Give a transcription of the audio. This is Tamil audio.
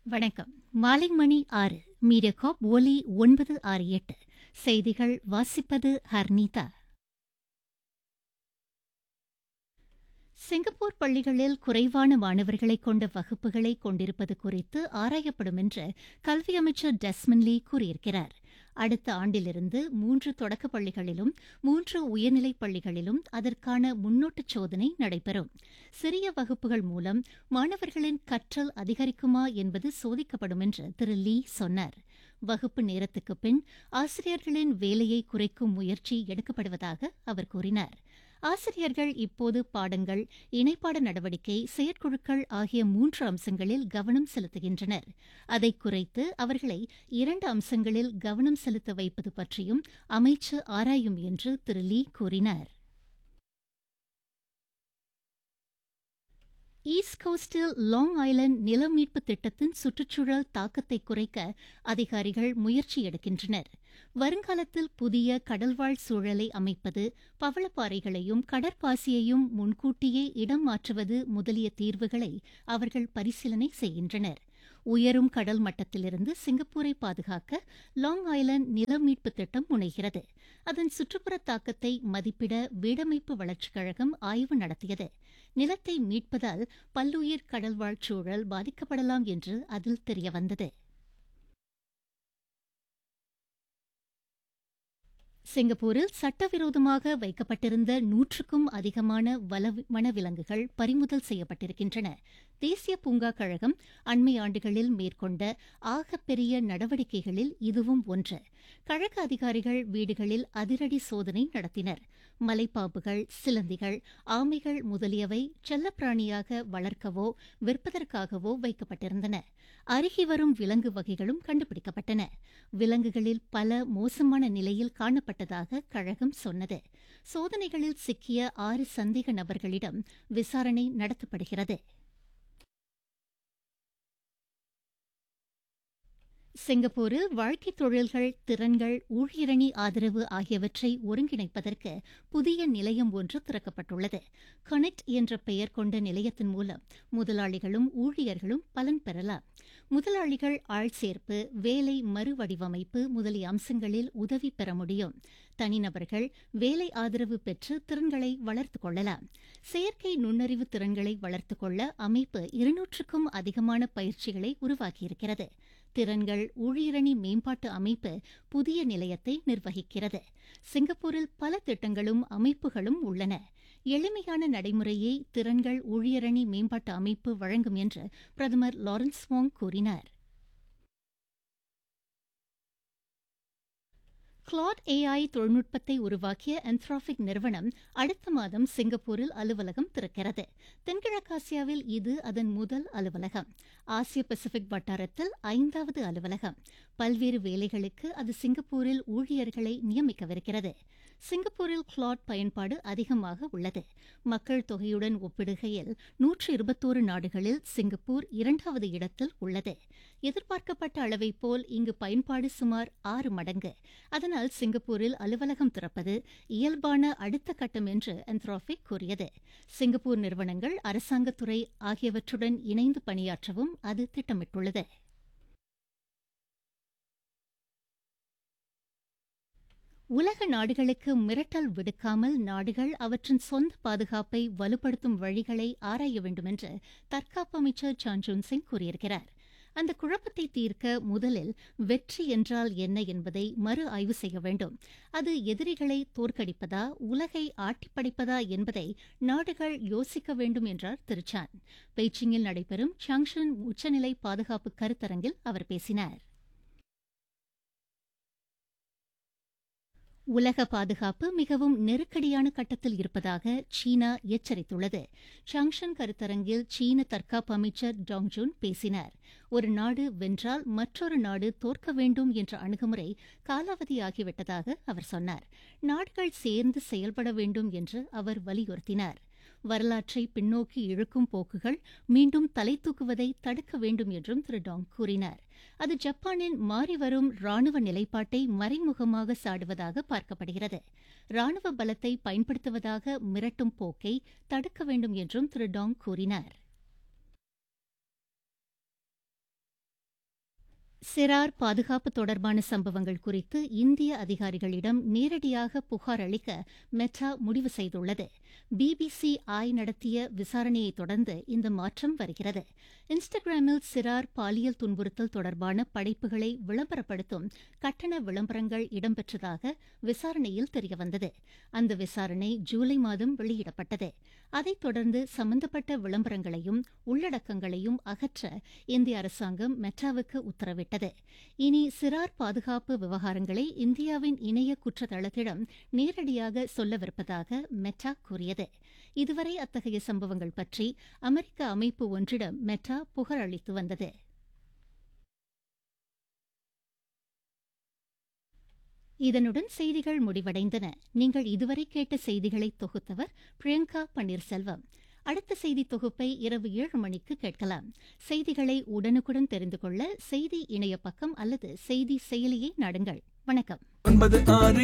வணக்கம் மாலை மணி ஆறு மீடியாகாப் ஒலி ஒன்பது ஆறு எட்டு செய்திகள் வாசிப்பது ஹர்னிதா சிங்கப்பூர் பள்ளிகளில் குறைவான மாணவர்களை கொண்ட வகுப்புகளை கொண்டிருப்பது குறித்து ஆராயப்படும் என்று கல்வி அமைச்சர் டெஸ்மன் லீ கூறியிருக்கிறார் அடுத்த ஆண்டிலிருந்து மூன்று தொடக்கப் பள்ளிகளிலும் மூன்று உயர்நிலைப் பள்ளிகளிலும் அதற்கான முன்னோட்டச் சோதனை நடைபெறும் சிறிய வகுப்புகள் மூலம் மாணவர்களின் கற்றல் அதிகரிக்குமா என்பது சோதிக்கப்படும் என்று திரு லீ சொன்னார் வகுப்பு நேரத்துக்குப் பின் ஆசிரியர்களின் வேலையை குறைக்கும் முயற்சி எடுக்கப்படுவதாக அவர் கூறினார் ஆசிரியர்கள் இப்போது பாடங்கள் இணைப்பாட நடவடிக்கை செயற்குழுக்கள் ஆகிய மூன்று அம்சங்களில் கவனம் செலுத்துகின்றனர் அதை குறைத்து அவர்களை இரண்டு அம்சங்களில் கவனம் செலுத்த வைப்பது பற்றியும் அமைச்சு ஆராயும் என்று திரு லீ கூறினார் ஈஸ்ட் கோஸ்டில் லாங் ஐலண்ட் நில மீட்பு திட்டத்தின் சுற்றுச்சூழல் தாக்கத்தை குறைக்க அதிகாரிகள் முயற்சி எடுக்கின்றனர் வருங்காலத்தில் புதிய கடல்வாழ் சூழலை அமைப்பது பவளப்பாறைகளையும் கடற்பாசியையும் முன்கூட்டியே இடம் மாற்றுவது முதலிய தீர்வுகளை அவர்கள் பரிசீலனை செய்கின்றனர் உயரும் கடல் மட்டத்திலிருந்து சிங்கப்பூரை பாதுகாக்க லாங் ஐலண்ட் நில மீட்பு திட்டம் முனைகிறது அதன் சுற்றுப்புற தாக்கத்தை மதிப்பிட வீடமைப்பு வளர்ச்சிக் கழகம் ஆய்வு நடத்தியது நிலத்தை மீட்பதால் பல்லுயிர் கடல்வாழ் சூழல் பாதிக்கப்படலாம் என்று அதில் தெரியவந்தது சிங்கப்பூரில் சட்டவிரோதமாக வைக்கப்பட்டிருந்த நூற்றுக்கும் அதிகமான வனவிலங்குகள் பறிமுதல் செய்யப்பட்டிருக்கின்றன தேசிய பூங்கா கழகம் அண்மை ஆண்டுகளில் மேற்கொண்ட ஆகப்பெரிய நடவடிக்கைகளில் இதுவும் ஒன்று கழக அதிகாரிகள் வீடுகளில் அதிரடி சோதனை நடத்தினர் மலைப்பாம்புகள் சிலந்திகள் ஆமைகள் முதலியவை செல்லப்பிராணியாக வளர்க்கவோ விற்பதற்காகவோ வைக்கப்பட்டிருந்தன அருகி வரும் விலங்கு வகைகளும் கண்டுபிடிக்கப்பட்டன விலங்குகளில் பல மோசமான நிலையில் காணப்பட்டதாக கழகம் சொன்னது சோதனைகளில் சிக்கிய ஆறு சந்தேக நபர்களிடம் விசாரணை நடத்தப்படுகிறது சிங்கப்பூரில் வாழ்க்கைத் தொழில்கள் திறன்கள் ஊழியரணி ஆதரவு ஆகியவற்றை ஒருங்கிணைப்பதற்கு புதிய நிலையம் ஒன்று திறக்கப்பட்டுள்ளது கனெக்ட் என்ற பெயர் கொண்ட நிலையத்தின் மூலம் முதலாளிகளும் ஊழியர்களும் பலன் பெறலாம் முதலாளிகள் ஆள் சேர்ப்பு வேலை மறுவடிவமைப்பு முதலிய அம்சங்களில் உதவி பெற முடியும் தனிநபர்கள் வேலை ஆதரவு பெற்று திறன்களை வளர்த்துக் கொள்ளலாம் செயற்கை நுண்ணறிவு திறன்களை வளர்த்துக் கொள்ள அமைப்பு இருநூற்றுக்கும் அதிகமான பயிற்சிகளை உருவாக்கியிருக்கிறது திறன்கள் ஊழியரணி மேம்பாட்டு அமைப்பு புதிய நிலையத்தை நிர்வகிக்கிறது சிங்கப்பூரில் பல திட்டங்களும் அமைப்புகளும் உள்ளன எளிமையான நடைமுறையை திறன்கள் ஊழியரணி மேம்பாட்டு அமைப்பு வழங்கும் என்று பிரதமர் லாரன்ஸ் வாங் கூறினார் கிளாட் ஏஐ தொழில்நுட்பத்தை உருவாக்கிய என்த்ராபிக் நிறுவனம் அடுத்த மாதம் சிங்கப்பூரில் அலுவலகம் திறக்கிறது தென்கிழக்காசியாவில் இது அதன் முதல் அலுவலகம் ஆசிய பசிபிக் வட்டாரத்தில் ஐந்தாவது அலுவலகம் பல்வேறு வேலைகளுக்கு அது சிங்கப்பூரில் ஊழியர்களை நியமிக்கவிருக்கிறது சிங்கப்பூரில் கிளாட் பயன்பாடு அதிகமாக உள்ளது மக்கள் தொகையுடன் ஒப்பிடுகையில் நூற்று இருபத்தோரு நாடுகளில் சிங்கப்பூர் இரண்டாவது இடத்தில் உள்ளது எதிர்பார்க்கப்பட்ட அளவை போல் இங்கு பயன்பாடு சுமார் ஆறு மடங்கு அதனால் சிங்கப்பூரில் அலுவலகம் திறப்பது இயல்பான அடுத்த கட்டம் என்று என்த்ராபிக் கூறியது சிங்கப்பூர் நிறுவனங்கள் அரசாங்கத்துறை ஆகியவற்றுடன் இணைந்து பணியாற்றவும் அது திட்டமிட்டுள்ளது உலக நாடுகளுக்கு மிரட்டல் விடுக்காமல் நாடுகள் அவற்றின் சொந்த பாதுகாப்பை வலுப்படுத்தும் வழிகளை ஆராய வேண்டும் என்று தற்காப்பு அமைச்சர் சான்ஜூன் சிங் கூறியிருக்கிறார் அந்த குழப்பத்தை தீர்க்க முதலில் வெற்றி என்றால் என்ன என்பதை மறு ஆய்வு செய்ய வேண்டும் அது எதிரிகளை தோற்கடிப்பதா உலகை ஆட்டிப்படைப்பதா என்பதை நாடுகள் யோசிக்க வேண்டும் என்றார் திரு சான் பெய்ச்சிங்கில் நடைபெறும் சாங்ஷன் உச்சநிலை பாதுகாப்பு கருத்தரங்கில் அவர் பேசினார் உலக பாதுகாப்பு மிகவும் நெருக்கடியான கட்டத்தில் இருப்பதாக சீனா எச்சரித்துள்ளது சாங்ஷன் கருத்தரங்கில் சீன தற்காப்பு அமைச்சர் டாங்ஜூன் பேசினார் ஒரு நாடு வென்றால் மற்றொரு நாடு தோற்க வேண்டும் என்ற அணுகுமுறை காலாவதியாகிவிட்டதாக அவர் சொன்னார் நாடுகள் சேர்ந்து செயல்பட வேண்டும் என்று அவர் வலியுறுத்தினார் வரலாற்றை பின்னோக்கி இழுக்கும் போக்குகள் மீண்டும் தலை தூக்குவதை தடுக்க வேண்டும் என்றும் திரு டாங் கூறினார் அது ஜப்பானின் மாறிவரும் ராணுவ நிலைப்பாட்டை மறைமுகமாக சாடுவதாக பார்க்கப்படுகிறது ராணுவ பலத்தை பயன்படுத்துவதாக மிரட்டும் போக்கை தடுக்க வேண்டும் என்றும் திரு டாங் கூறினார் சிறார் பாதுகாப்பு தொடர்பான சம்பவங்கள் குறித்து இந்திய அதிகாரிகளிடம் நேரடியாக புகார் அளிக்க மெட்டா முடிவு செய்துள்ளது பிபிசி ஆய் நடத்திய விசாரணையை தொடர்ந்து இந்த மாற்றம் வருகிறது இன்ஸ்டாகிராமில் சிறார் பாலியல் துன்புறுத்தல் தொடர்பான படைப்புகளை விளம்பரப்படுத்தும் கட்டண விளம்பரங்கள் இடம்பெற்றதாக விசாரணையில் தெரியவந்தது அந்த விசாரணை ஜூலை மாதம் வெளியிடப்பட்டது அதைத் தொடர்ந்து சம்பந்தப்பட்ட விளம்பரங்களையும் உள்ளடக்கங்களையும் அகற்ற இந்திய அரசாங்கம் மெட்டாவுக்கு உத்தரவிட்டது இனி சிறார் பாதுகாப்பு விவகாரங்களை இந்தியாவின் இணைய குற்றத்தளத்திடம் நேரடியாக சொல்லவிருப்பதாக மெட்டா கூறியது இதுவரை அத்தகைய சம்பவங்கள் பற்றி அமெரிக்க அமைப்பு ஒன்றிடம் மெட்டா புகார் அளித்து வந்தது இதனுடன் செய்திகள் முடிவடைந்தன நீங்கள் இதுவரை கேட்ட செய்திகளை தொகுத்தவர் பிரியங்கா பன்னீர்செல்வம் அடுத்த செய்தி தொகுப்பை இரவு ஏழு மணிக்கு கேட்கலாம் செய்திகளை உடனுக்குடன் தெரிந்து கொள்ள செய்தி இணைய பக்கம் அல்லது செய்தி செயலியை நாடுங்கள் வணக்கம் ஒன்பது ஆறு